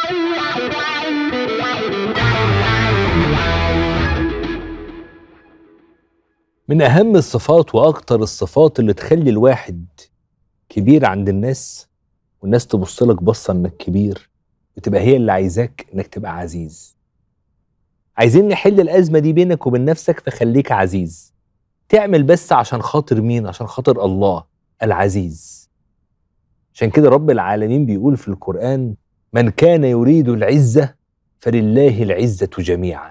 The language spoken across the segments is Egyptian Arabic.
من أهم الصفات وأكتر الصفات اللي تخلي الواحد كبير عند الناس والناس تبص لك بصة إنك كبير وتبقى هي اللي عايزاك إنك تبقى عزيز. عايزين نحل الأزمة دي بينك وبين نفسك فخليك عزيز. تعمل بس عشان خاطر مين؟ عشان خاطر الله العزيز. عشان كده رب العالمين بيقول في القرآن: من كان يريد العزة فلله العزة جميعا.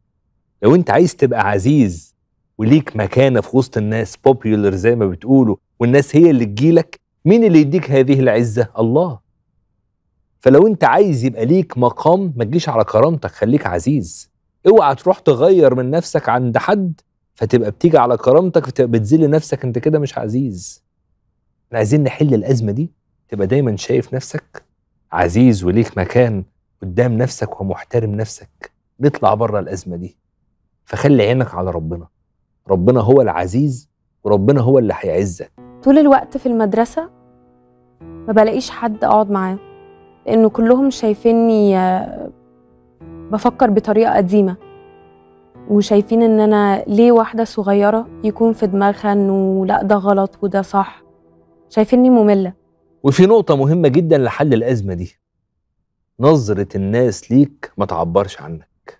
لو أنت عايز تبقى عزيز وليك مكانه في وسط الناس بوبيولر زي ما بتقولوا والناس هي اللي تجيلك مين اللي يديك هذه العزه الله فلو انت عايز يبقى ليك مقام ما تجيش على كرامتك خليك عزيز اوعى تروح تغير من نفسك عند حد فتبقى بتيجي على كرامتك فتبقى بتذل نفسك انت كده مش عزيز احنا عايزين نحل الازمه دي تبقى دايما شايف نفسك عزيز وليك مكان قدام نفسك ومحترم نفسك نطلع بره الازمه دي فخلي عينك على ربنا ربنا هو العزيز وربنا هو اللي هيعزك طول الوقت في المدرسة ما بلاقيش حد أقعد معاه لأنه كلهم شايفيني آه، بفكر بطريقة قديمة وشايفين إن أنا ليه واحدة صغيرة يكون في دماغها إنه لأ ده غلط وده صح شايفيني مملة وفي نقطة مهمة جدا لحل الأزمة دي نظرة الناس ليك ما تعبرش عنك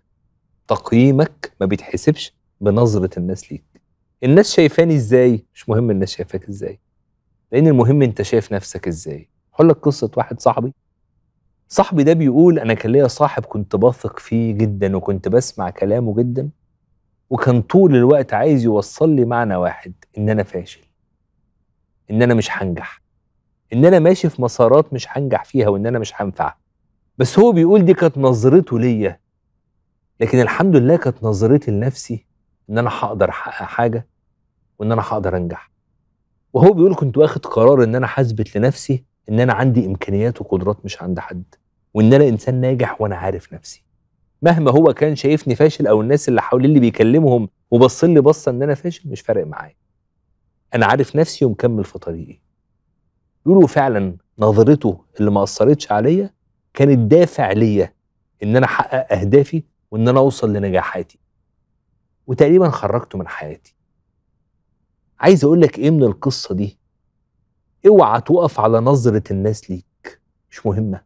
تقييمك ما بيتحسبش بنظرة الناس ليك الناس شايفاني ازاي مش مهم الناس شايفاك ازاي لان المهم انت شايف نفسك ازاي هقول لك قصة واحد صاحبي صاحبي ده بيقول انا كان ليا صاحب كنت بثق فيه جدا وكنت بسمع كلامه جدا وكان طول الوقت عايز يوصل لي معنى واحد ان انا فاشل ان انا مش هنجح ان انا ماشي في مسارات مش هنجح فيها وان انا مش هنفع بس هو بيقول دي كانت نظرته ليا لكن الحمد لله كانت نظرتي لنفسي ان انا هقدر احقق حاجه وان انا هقدر انجح وهو بيقول كنت واخد قرار ان انا هثبت لنفسي ان انا عندي امكانيات وقدرات مش عند حد وان انا انسان ناجح وانا عارف نفسي مهما هو كان شايفني فاشل او الناس اللي حواليه اللي بيكلمهم وبص لي بصه ان انا فاشل مش فارق معايا انا عارف نفسي ومكمل في طريقي يقولوا فعلا نظرته اللي ما اثرتش عليا كانت دافع ليا ان انا احقق اهدافي وان انا اوصل لنجاحاتي وتقريبا خرجته من حياتي عايز اقول لك ايه من القصه دي اوعى تقف على نظره الناس ليك مش مهمه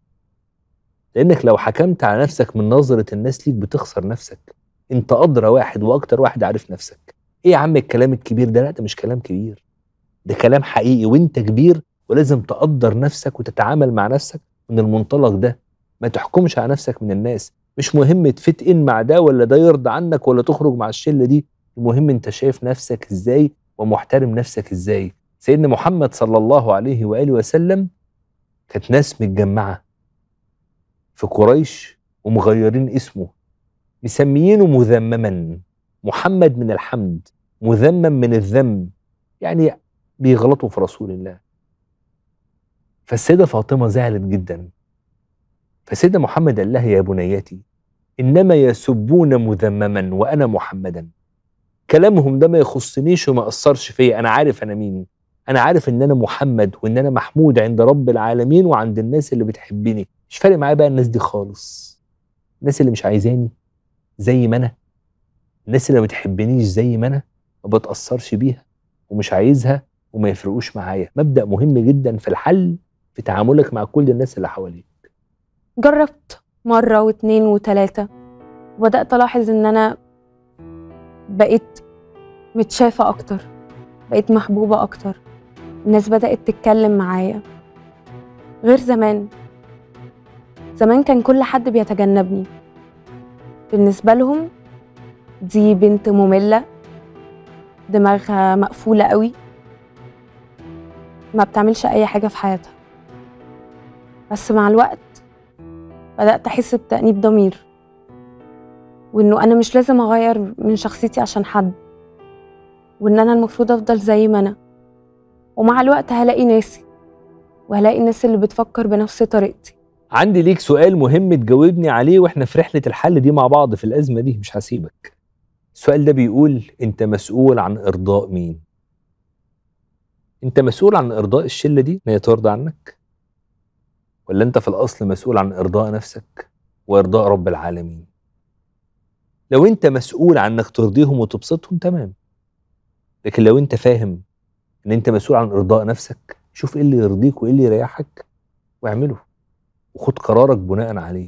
لانك لو حكمت على نفسك من نظره الناس ليك بتخسر نفسك انت ادرى واحد واكتر واحد عارف نفسك ايه يا عم الكلام الكبير ده لا ده مش كلام كبير ده كلام حقيقي وانت كبير ولازم تقدر نفسك وتتعامل مع نفسك من المنطلق ده ما تحكمش على نفسك من الناس مش مهم تفت ان مع ده ولا ده يرضى عنك ولا تخرج مع الشله دي المهم انت شايف نفسك ازاي ومحترم نفسك ازاي سيدنا محمد صلى الله عليه واله وسلم كانت ناس متجمعه في قريش ومغيرين اسمه مسميينه مذمما محمد من الحمد مذمم من الذم يعني بيغلطوا في رسول الله فالسيدة فاطمة زعلت جدا فسيدنا محمد قال لها يا بنيتي إنما يسبون مذمما وأنا محمدا كلامهم ده ما يخصنيش وما أثرش فيا أنا عارف أنا مين أنا عارف إن أنا محمد وإن أنا محمود عند رب العالمين وعند الناس اللي بتحبني مش فارق معايا بقى الناس دي خالص الناس اللي مش عايزاني زي ما أنا الناس اللي ما بتحبنيش زي ما أنا ما بتأثرش بيها ومش عايزها وما يفرقوش معايا مبدأ مهم جدا في الحل في تعاملك مع كل الناس اللي حواليك جربت مرة واتنين وتلاتة وبدأت ألاحظ إن أنا بقيت متشافة أكتر بقيت محبوبة أكتر الناس بدأت تتكلم معايا غير زمان زمان كان كل حد بيتجنبني بالنسبة لهم دي بنت مملة دماغها مقفولة قوي ما بتعملش أي حاجة في حياتها بس مع الوقت بدأت أحس بتأنيب ضمير وإنه أنا مش لازم أغير من شخصيتي عشان حد وإن أنا المفروض أفضل زي ما أنا ومع الوقت هلاقي ناسي وهلاقي الناس اللي بتفكر بنفس طريقتي عندي ليك سؤال مهم تجاوبني عليه واحنا في رحلة الحل دي مع بعض في الأزمة دي مش هسيبك السؤال ده بيقول انت مسؤول عن إرضاء مين انت مسؤول عن إرضاء الشلة دي ان هي ترضى عنك ولا انت في الاصل مسؤول عن ارضاء نفسك وارضاء رب العالمين لو انت مسؤول عن انك ترضيهم وتبسطهم تمام لكن لو انت فاهم ان انت مسؤول عن ارضاء نفسك شوف ايه اللي يرضيك وايه اللي يريحك واعمله وخد قرارك بناء عليه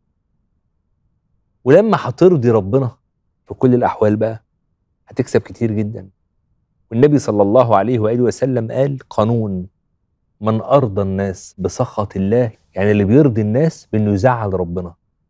ولما هترضي ربنا في كل الاحوال بقى هتكسب كتير جدا والنبي صلى الله عليه واله وسلم قال قانون من ارضى الناس بسخط الله يعني اللي بيرضي الناس بانه يزعل ربنا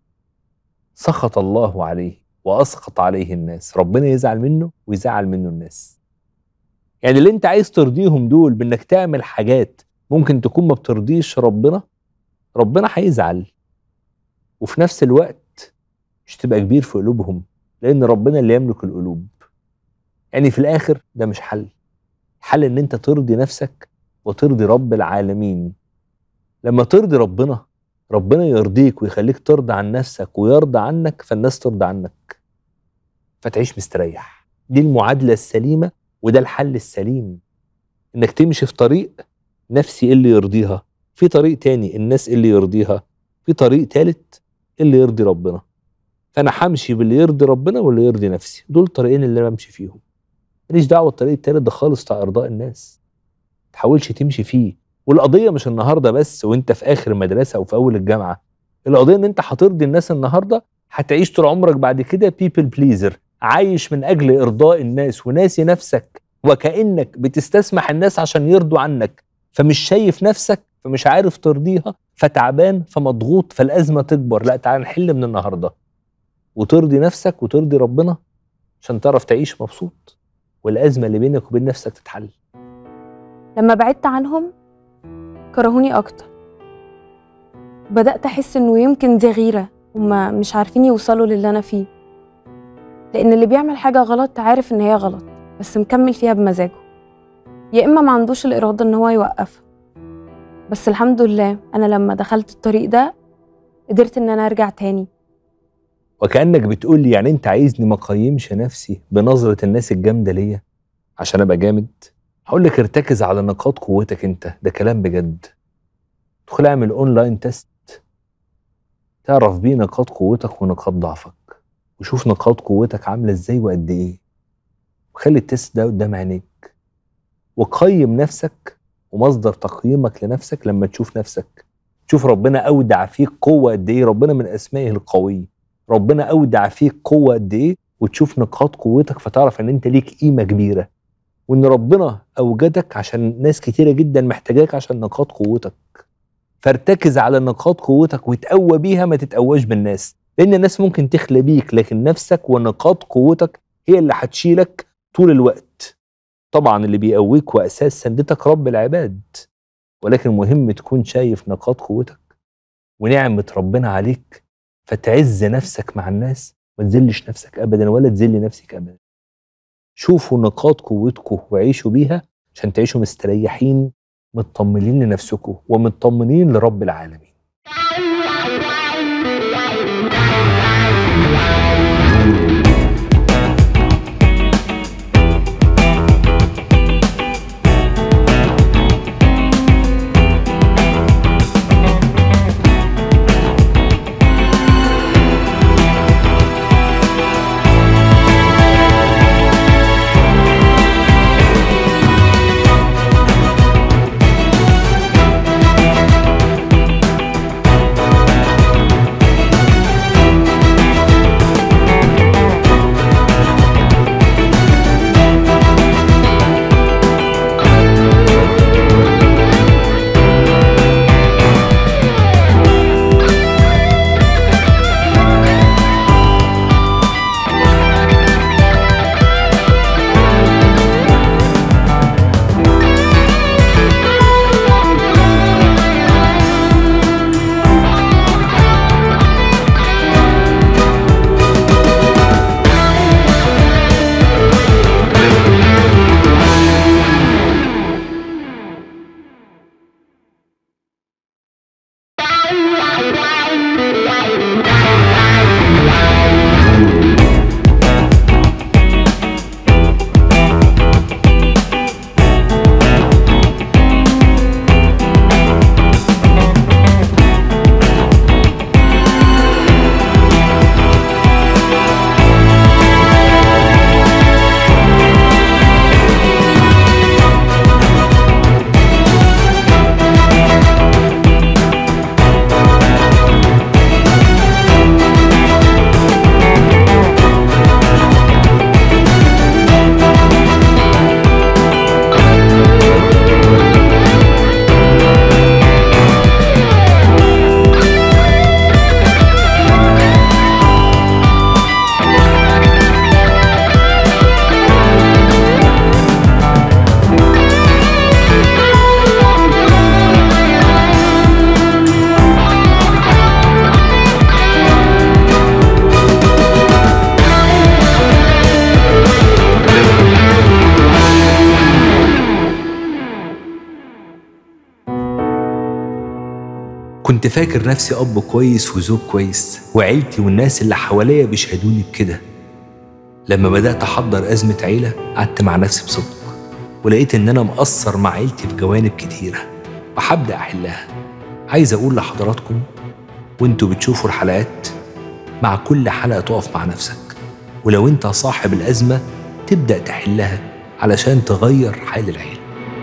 سخط الله عليه واسخط عليه الناس ربنا يزعل منه ويزعل منه الناس يعني اللي انت عايز ترضيهم دول بانك تعمل حاجات ممكن تكون ما بترضيش ربنا ربنا هيزعل وفي نفس الوقت مش تبقى كبير في قلوبهم لان ربنا اللي يملك القلوب يعني في الاخر ده مش حل حل ان انت ترضي نفسك وترضي رب العالمين لما ترضي ربنا ربنا يرضيك ويخليك ترضى عن نفسك ويرضى عنك فالناس ترضى عنك فتعيش مستريح دي المعادلة السليمة وده الحل السليم انك تمشي في طريق نفسي اللي يرضيها في طريق تاني الناس اللي يرضيها في طريق تالت اللي يرضي ربنا فانا همشي باللي يرضي ربنا واللي يرضي نفسي دول طريقين اللي انا بمشي فيهم ماليش دعوه الطريق التالت ده خالص بتاع ارضاء الناس تحاولش تمشي فيه والقضيه مش النهارده بس وانت في اخر المدرسه او في اول الجامعه القضيه ان انت هترضي الناس النهارده هتعيش طول عمرك بعد كده بيبل بليزر عايش من اجل ارضاء الناس وناسي نفسك وكانك بتستسمح الناس عشان يرضوا عنك فمش شايف نفسك فمش عارف ترضيها فتعبان فمضغوط فالازمه تكبر لا تعال نحل من النهارده وترضي نفسك وترضي ربنا عشان تعرف تعيش مبسوط والازمه اللي بينك وبين نفسك تتحل لما بعدت عنهم كرهوني اكتر بدات احس انه يمكن دي غيره هما مش عارفين يوصلوا للي انا فيه لان اللي بيعمل حاجه غلط عارف ان هي غلط بس مكمل فيها بمزاجه يا اما ما عندوش الاراده ان هو يوقفها بس الحمد لله انا لما دخلت الطريق ده قدرت ان انا ارجع تاني وكانك بتقول لي يعني انت عايزني ما اقيمش نفسي بنظره الناس الجامده ليا عشان ابقى جامد هقول لك ارتكز على نقاط قوتك انت ده كلام بجد ادخل اعمل اونلاين تيست تعرف بيه نقاط قوتك ونقاط ضعفك وشوف نقاط قوتك عامله ازاي وقد ايه وخلي التيست ده قدام عينيك وقيم نفسك ومصدر تقييمك لنفسك لما تشوف نفسك تشوف ربنا اودع فيك قوه قد ايه ربنا من اسمائه القوي ربنا اودع فيك قوه قد ايه وتشوف نقاط قوتك فتعرف ان انت ليك قيمه كبيره وان ربنا اوجدك عشان ناس كتيره جدا محتاجاك عشان نقاط قوتك فارتكز على نقاط قوتك وتقوى بيها ما تتقواش بالناس لان الناس ممكن تخلى بيك لكن نفسك ونقاط قوتك هي اللي هتشيلك طول الوقت طبعا اللي بيقويك واساس سندتك رب العباد ولكن مهم تكون شايف نقاط قوتك ونعمه ربنا عليك فتعز نفسك مع الناس ما تذلش نفسك ابدا ولا تذل نفسك ابدا شوفوا نقاط قوتكم وعيشوا بيها عشان تعيشوا مستريحين مطمنين لنفسكم ومطمنين لرب العالمين كنت فاكر نفسي اب كويس وزوج كويس وعيلتي والناس اللي حواليا بيشهدوني بكده لما بدات احضر ازمه عيله قعدت مع نفسي بصدق ولقيت ان انا مقصر مع عيلتي بجوانب كتيره وهبدا احلها عايز اقول لحضراتكم وانتوا بتشوفوا الحلقات مع كل حلقه تقف مع نفسك ولو انت صاحب الازمه تبدا تحلها علشان تغير حال العيله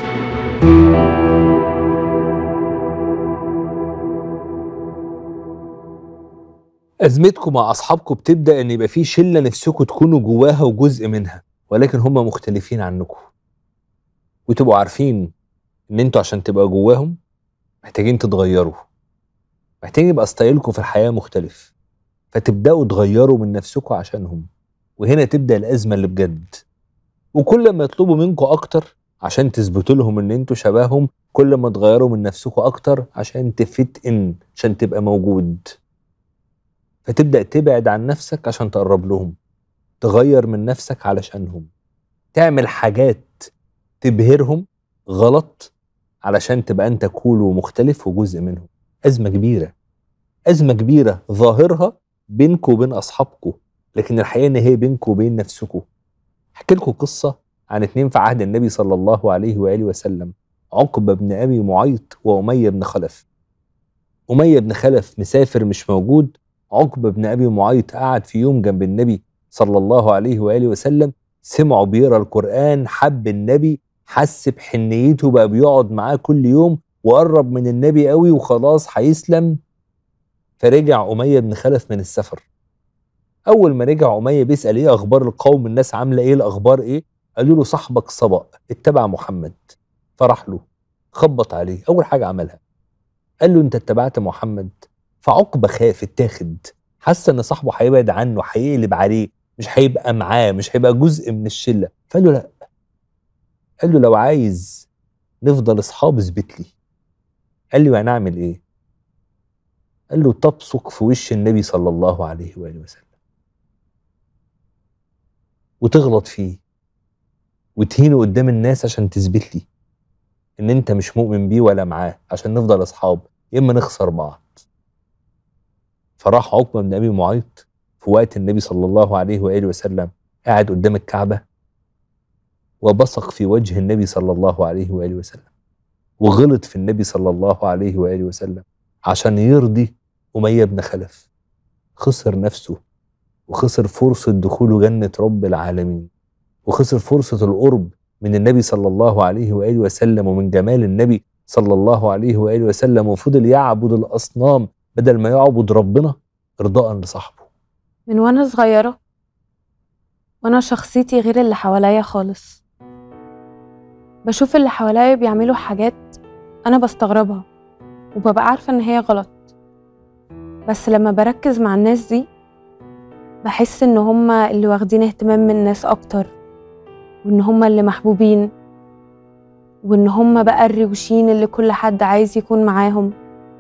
أزمتكم مع أصحابكم بتبدأ إن يبقى في شلة نفسكم تكونوا جواها وجزء منها ولكن هم مختلفين عنكم وتبقوا عارفين إن أنتوا عشان تبقى جواهم محتاجين تتغيروا محتاجين يبقى ستايلكم في الحياة مختلف فتبدأوا تغيروا من نفسكم عشانهم وهنا تبدأ الأزمة اللي بجد وكل ما يطلبوا منكم أكتر عشان تثبتوا لهم إن أنتوا شبههم كل ما تغيروا من نفسكم أكتر عشان تفت إن عشان تبقى موجود فتبدأ تبعد عن نفسك عشان تقرب لهم تغير من نفسك علشانهم تعمل حاجات تبهرهم غلط علشان تبقى انت كول ومختلف وجزء منهم أزمة كبيرة أزمة كبيرة ظاهرها بينكم وبين أصحابكم لكن الحقيقة إن هي بينكم وبين نفسكم أحكي لكم قصة عن اتنين في عهد النبي صلى الله عليه وآله وسلم عقبة بن أبي معيط وأمية بن خلف أمية بن خلف مسافر مش موجود عقبة بن أبي معيط قعد في يوم جنب النبي صلى الله عليه وآله وسلم سمعه بيقرا القرآن حب النبي حس بحنيته بقى بيقعد معاه كل يوم وقرب من النبي قوي وخلاص هيسلم فرجع أمية بن خلف من السفر أول ما رجع أمية بيسأل إيه أخبار القوم الناس عاملة إيه الأخبار إيه قالوا له صاحبك سبق اتبع محمد فراح له خبط عليه أول حاجة عملها قال له أنت اتبعت محمد فعقبة خاف اتاخد حس ان صاحبه هيبعد عنه هيقلب عليه مش هيبقى معاه مش هيبقى جزء من الشله فقال له لا قال له لو عايز نفضل اصحاب اثبت لي قال له هنعمل ايه قال له تبصق في وش النبي صلى الله عليه واله وسلم وتغلط فيه وتهينه قدام الناس عشان تثبت لي ان انت مش مؤمن بيه ولا معاه عشان نفضل اصحاب يا اما نخسر بعض فراح عقبه بن ابي معيط في وقت النبي صلى الله عليه واله وسلم قاعد قدام الكعبه وبصق في وجه النبي صلى الله عليه واله وسلم وغلط في النبي صلى الله عليه واله وسلم عشان يرضي اميه بن خلف خسر نفسه وخسر فرصه دخوله جنه رب العالمين وخسر فرصه القرب من النبي صلى الله عليه واله وسلم ومن جمال النبي صلى الله عليه واله وسلم وفضل يعبد الاصنام بدل ما يعبد ربنا ارضاء لصاحبه من وانا صغيرة وانا شخصيتي غير اللي حواليا خالص بشوف اللي حواليا بيعملوا حاجات انا بستغربها وببقى عارفة ان هي غلط بس لما بركز مع الناس دي بحس ان هما اللي واخدين اهتمام من الناس اكتر وان هما اللي محبوبين وان هما بقى الروشين اللي كل حد عايز يكون معاهم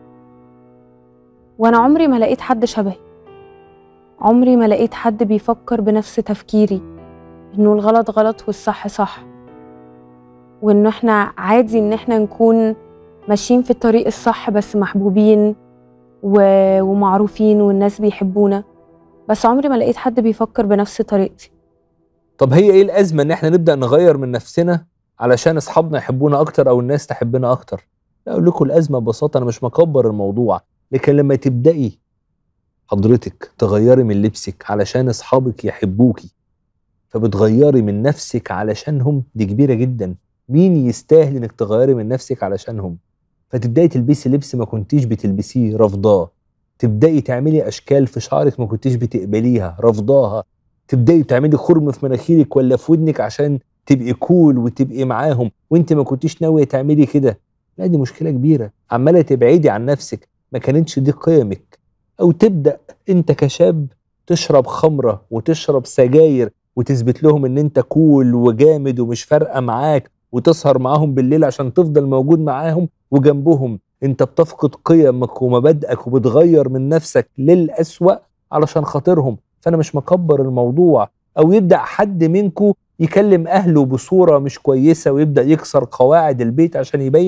وانا عمري ما لقيت حد شبهي عمري ما لقيت حد بيفكر بنفس تفكيري انه الغلط غلط والصح صح وانه احنا عادي ان احنا نكون ماشيين في الطريق الصح بس محبوبين و... ومعروفين والناس بيحبونا بس عمري ما لقيت حد بيفكر بنفس طريقتي طب هي ايه الازمه ان احنا نبدا نغير من نفسنا علشان اصحابنا يحبونا اكتر او الناس تحبنا اكتر لا اقول لكم الازمه ببساطه انا مش مكبر الموضوع لكن لما تبدأي حضرتك تغيري من لبسك علشان اصحابك يحبوكي فبتغيري من نفسك علشانهم دي كبيرة جدا مين يستاهل انك تغيري من نفسك علشانهم فتبدأي تلبسي لبس ما كنتيش بتلبسيه رفضاه تبدأي تعملي أشكال في شعرك ما كنتيش بتقبليها رفضاها تبدأي تعملي خرم في مناخيرك ولا في ودنك عشان تبقي كول وتبقي معاهم وانت ما كنتيش ناوية تعملي كده لا دي مشكلة كبيرة عمالة تبعدي عن نفسك ما كانتش دي قيمك او تبدا انت كشاب تشرب خمره وتشرب سجاير وتثبت لهم ان انت كول وجامد ومش فارقه معاك وتسهر معاهم بالليل عشان تفضل موجود معاهم وجنبهم انت بتفقد قيمك ومبادئك وبتغير من نفسك للأسوأ علشان خاطرهم فانا مش مكبر الموضوع او يبدا حد منكم يكلم اهله بصوره مش كويسه ويبدا يكسر قواعد البيت عشان يبين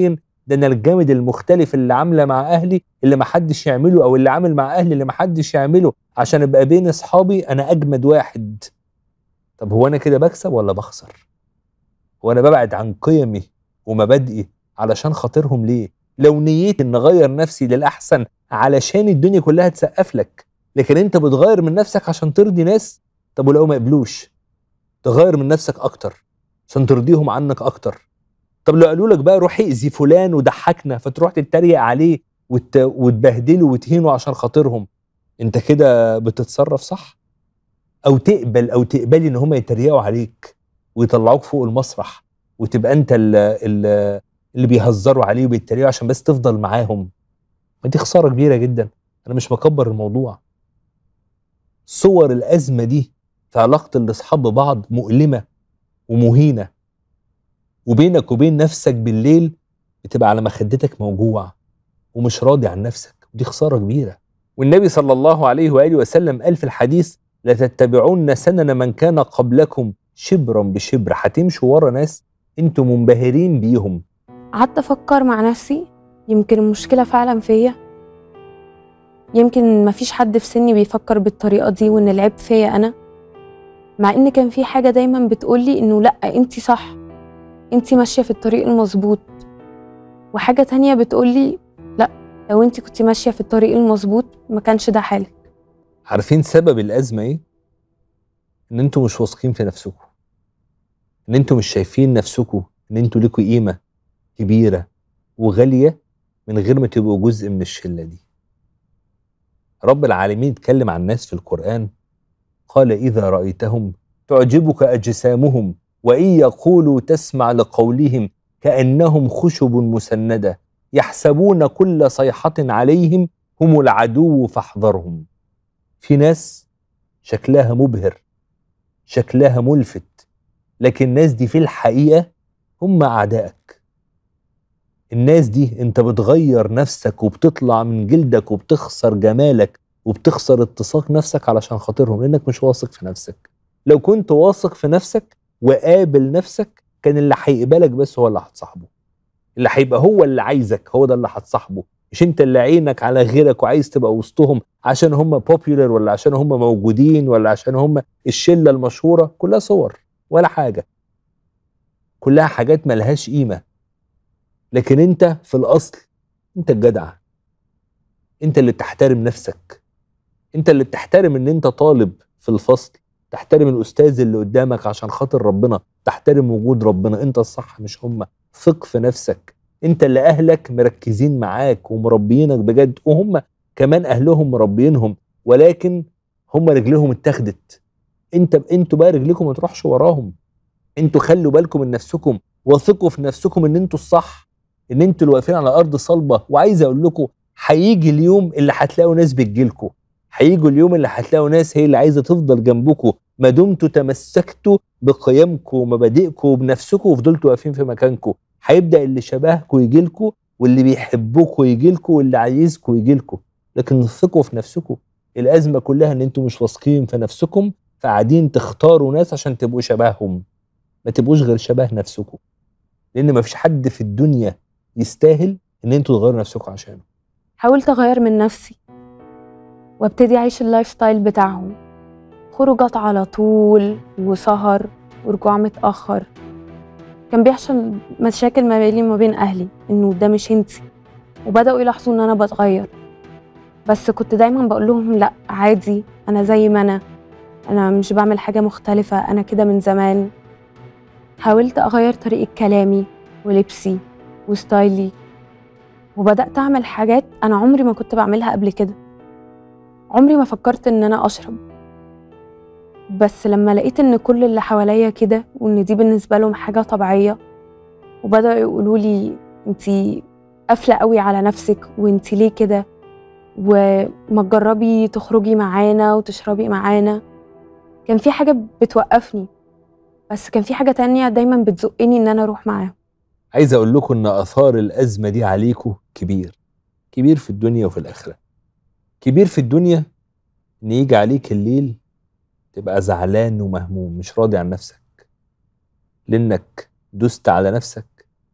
ده انا الجامد المختلف اللي عامله مع اهلي اللي ما حدش يعمله او اللي عامل مع اهلي اللي ما حدش يعمله عشان ابقى بين اصحابي انا اجمد واحد طب هو انا كده بكسب ولا بخسر هو انا ببعد عن قيمي ومبادئي علشان خاطرهم ليه لو نيتي ان اغير نفسي للاحسن علشان الدنيا كلها تسقف لك لكن انت بتغير من نفسك عشان ترضي ناس طب ولو ما قبلوش تغير من نفسك اكتر عشان ترضيهم عنك اكتر طب لو قالوا لك بقى روح اذي فلان وضحكنا فتروح تتريق عليه وت... وتبهدله وتهينه عشان خاطرهم انت كده بتتصرف صح او تقبل او تقبلي ان هم يتريقوا عليك ويطلعوك فوق المسرح وتبقى انت اللي, اللي بيهزروا عليه وبيتريقوا عشان بس تفضل معاهم ما دي خساره كبيره جدا انا مش بكبر الموضوع صور الازمه دي في علاقه الاصحاب ببعض مؤلمه ومهينه وبينك وبين نفسك بالليل بتبقى على مخدتك موجوع ومش راضي عن نفسك ودي خساره كبيره والنبي صلى الله عليه واله وسلم قال في الحديث لتتبعون سنن من كان قبلكم شبرا بشبر هتمشوا ورا ناس انتوا منبهرين بيهم قعدت افكر مع نفسي يمكن المشكله فعلا فيا يمكن مفيش حد في سني بيفكر بالطريقه دي وان العيب فيا انا مع ان كان في حاجه دايما بتقولي انه لا انتي صح انتي ماشيه في الطريق المظبوط وحاجه تانية بتقولي لا لو انتي كنتي ماشيه في الطريق المظبوط ما كانش ده حالك عارفين سبب الازمه ايه ان انتوا مش واثقين في نفسكم ان انتوا مش شايفين نفسكم ان انتوا ليكوا قيمه كبيره وغاليه من غير ما تبقوا جزء من الشله دي رب العالمين اتكلم عن الناس في القران قال اذا رايتهم تعجبك اجسامهم وان يقولوا تسمع لقولهم كانهم خشب مسنده يحسبون كل صيحه عليهم هم العدو فاحذرهم في ناس شكلها مبهر شكلها ملفت لكن الناس دي في الحقيقه هم اعدائك الناس دي انت بتغير نفسك وبتطلع من جلدك وبتخسر جمالك وبتخسر اتساق نفسك علشان خاطرهم لانك مش واثق في نفسك لو كنت واثق في نفسك وقابل نفسك كان اللي هيقبلك بس هو اللي هتصاحبه اللي هيبقى هو اللي عايزك هو ده اللي هتصاحبه مش انت اللي عينك على غيرك وعايز تبقى وسطهم عشان هم بوبيولر ولا عشان هم موجودين ولا عشان هم الشله المشهوره كلها صور ولا حاجه كلها حاجات ملهاش قيمه لكن انت في الاصل انت الجدع انت اللي بتحترم نفسك انت اللي بتحترم ان انت طالب في الفصل تحترم الاستاذ اللي قدامك عشان خاطر ربنا تحترم وجود ربنا انت الصح مش هم ثق في نفسك انت اللي اهلك مركزين معاك ومربيينك بجد وهم كمان اهلهم مربيينهم ولكن هم رجلهم اتاخدت انت انتوا بقى رجلكم ما تروحش وراهم انتوا خلوا بالكم من نفسكم وثقوا في نفسكم ان انتوا الصح ان انتوا اللي واقفين على ارض صلبه وعايز اقول لكم هيجي اليوم اللي هتلاقوا ناس بتجيلكم هيجوا اليوم اللي هتلاقوا ناس هي اللي عايزه تفضل جنبكم ما دمتوا تمسكتوا بقيمكم ومبادئكم وبنفسكم وفضلتوا واقفين في مكانكم هيبدا اللي شبهكم يجي لكم واللي بيحبوكم يجي لكم واللي عايزكم يجي لكم لكن ثقوا في نفسكم الازمه كلها ان انتوا مش واثقين في نفسكم فقاعدين تختاروا ناس عشان تبقوا شبههم ما تبقوش غير شبه نفسكم لان ما فيش حد في الدنيا يستاهل ان انتوا تغيروا نفسكم عشانه حاولت اغير من نفسي وابتدي اعيش اللايف ستايل بتاعهم خروجات على طول وسهر ورجوع متاخر كان بيحصل مشاكل ما بيني وما بين اهلي انه ده مش انتي وبداوا يلاحظوا ان انا بتغير بس كنت دايما بقول لهم لا عادي انا زي ما انا انا مش بعمل حاجه مختلفه انا كده من زمان حاولت اغير طريقه كلامي ولبسي وستايلي وبدات اعمل حاجات انا عمري ما كنت بعملها قبل كده عمري ما فكرت ان انا اشرب بس لما لقيت ان كل اللي حواليا كده وان دي بالنسبه لهم حاجه طبيعيه وبداوا يقولوا لي انتي قافله قوي على نفسك وانتي ليه كده وما تجربي تخرجي معانا وتشربي معانا كان في حاجه بتوقفني بس كان في حاجه تانية دايما بتزقني ان انا اروح معاهم عايز اقول لكم ان اثار الازمه دي عليكم كبير كبير في الدنيا وفي الاخره كبير في الدنيا ان يجي عليك الليل تبقى زعلان ومهموم مش راضي عن نفسك لانك دست على نفسك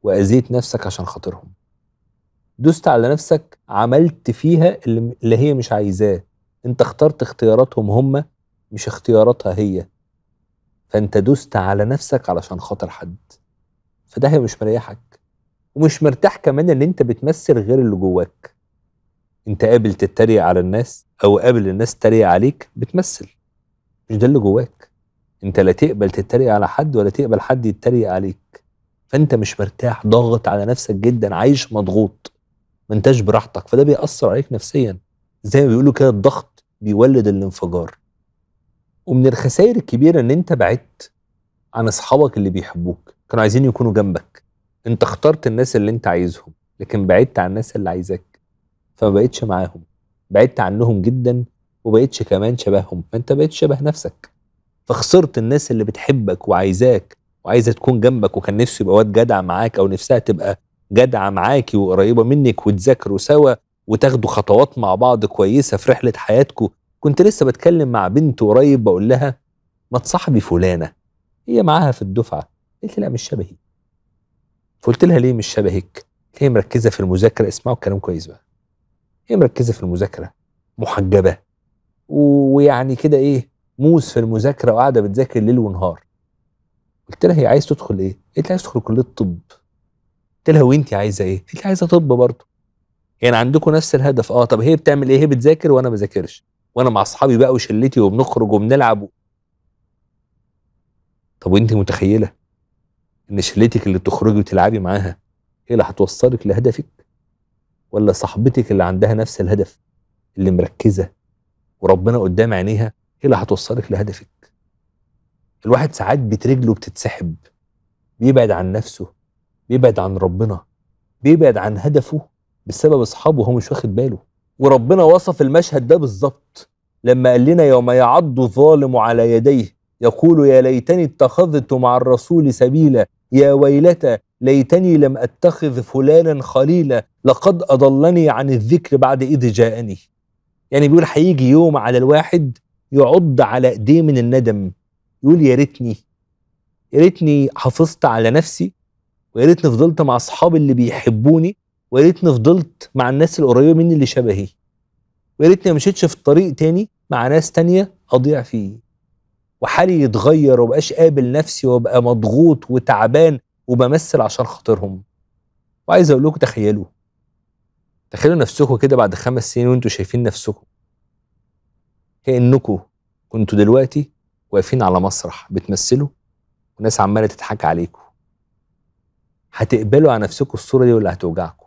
واذيت نفسك عشان خاطرهم دوست على نفسك عملت فيها اللي اللي هي مش عايزاه انت اخترت اختياراتهم هم مش اختياراتها هي فانت دوست على نفسك علشان خاطر حد فده هي مش مريحك ومش مرتاح كمان ان انت بتمثل غير اللي جواك انت قابل تتريق على الناس او قابل الناس تتريق عليك بتمثل مش ده اللي جواك انت لا تقبل تتريق على حد ولا تقبل حد يتريق عليك فانت مش مرتاح ضاغط على نفسك جدا عايش مضغوط ما انتش براحتك فده بيأثر عليك نفسيا زي ما بيقولوا كده الضغط بيولد الانفجار ومن الخسائر الكبيرة ان انت بعدت عن اصحابك اللي بيحبوك كانوا عايزين يكونوا جنبك انت اخترت الناس اللي انت عايزهم لكن بعدت عن الناس اللي عايزاك فما بقتش معاهم بعدت عنهم جدا وبقيتش كمان شبههم فانت بقيت شبه نفسك فخسرت الناس اللي بتحبك وعايزاك وعايزه تكون جنبك وكان نفسه يبقى واد جدع معاك او نفسها تبقى جدعه معاكي وقريبه منك وتذاكروا سوا وتاخدوا خطوات مع بعض كويسه في رحله حياتكم كنت لسه بتكلم مع بنت قريب بقول لها ما تصاحبي فلانه هي معاها في الدفعه قالت لي لا مش شبهي فقلت لها ليه مش شبهك هي مركزه في المذاكره اسمعوا الكلام كويس بقى هي مركزه في المذاكره محجبه و- ويعني كده ايه موس في المذاكره وقاعده بتذاكر ليل ونهار قلت لها هي عايز تدخل ايه قالت لي عايز تدخل كليه طب قلت لها وانت عايزه ايه قالت لي عايزه طب برضه يعني عندكم نفس الهدف اه طب هي بتعمل ايه هي بتذاكر وانا ما بذاكرش وانا مع اصحابي بقى وشلتي وبنخرج وبنلعب طب وانت متخيله ان شلتك اللي تخرجي وتلعبي معاها هي اللي هتوصلك لهدفك ولا صاحبتك اللي عندها نفس الهدف اللي مركزه وربنا قدام عينيها هي اللي هتوصلك لهدفك الواحد ساعات بترجله بتتسحب بيبعد عن نفسه بيبعد عن ربنا بيبعد عن هدفه بسبب اصحابه وهو مش واخد باله وربنا وصف المشهد ده بالظبط لما قال لنا يوم يعض الظالم على يديه يقول يا ليتني اتخذت مع الرسول سبيلا يا ويلتى ليتني لم اتخذ فلانا خليلا لقد اضلني عن الذكر بعد اذ جاءني يعني بيقول هيجي يوم على الواحد يعض على ايديه من الندم يقول يا ريتني يا ريتني حافظت على نفسي ويا ريتني فضلت مع اصحابي اللي بيحبوني ويا ريتني فضلت مع الناس القريبه مني اللي شبهي ويا ريتني ما مشيتش في طريق تاني مع ناس تانية اضيع فيه وحالي يتغير ومبقاش قابل نفسي وابقى مضغوط وتعبان وبمثل عشان خاطرهم وعايز اقول لكم تخيلوا تخيلوا نفسكم كده بعد خمس سنين وانتوا شايفين نفسكم كانكم كنتوا دلوقتي واقفين على مسرح بتمثلوا وناس عماله تضحك عليكم هتقبلوا على نفسكم الصوره دي ولا هتوجعكم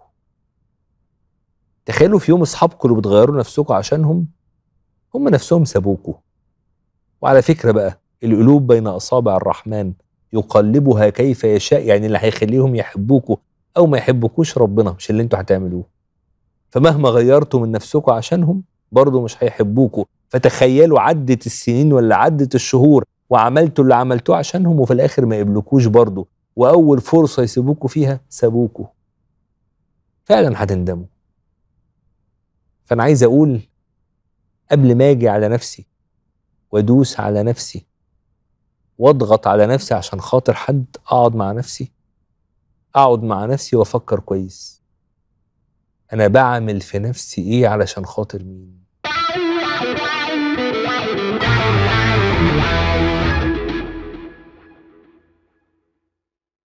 تخيلوا في يوم اصحابكم اللي بتغيروا نفسكم عشانهم هم نفسهم سابوكوا وعلى فكره بقى القلوب بين اصابع الرحمن يقلبها كيف يشاء يعني اللي هيخليهم يحبوكوا او ما يحبوكوش ربنا مش اللي انتوا هتعملوه فمهما غيرتوا من نفسكم عشانهم برضه مش هيحبوكوا فتخيلوا عدت السنين ولا عدت الشهور وعملتوا اللي عملتوه عشانهم وفي الاخر ما يقبلوكوش برضه واول فرصه يسيبوكوا فيها سابوكوا فعلا هتندموا فانا عايز اقول قبل ما اجي على نفسي وادوس على نفسي واضغط على نفسي عشان خاطر حد اقعد مع نفسي اقعد مع نفسي وافكر كويس انا بعمل في نفسي ايه علشان خاطر مين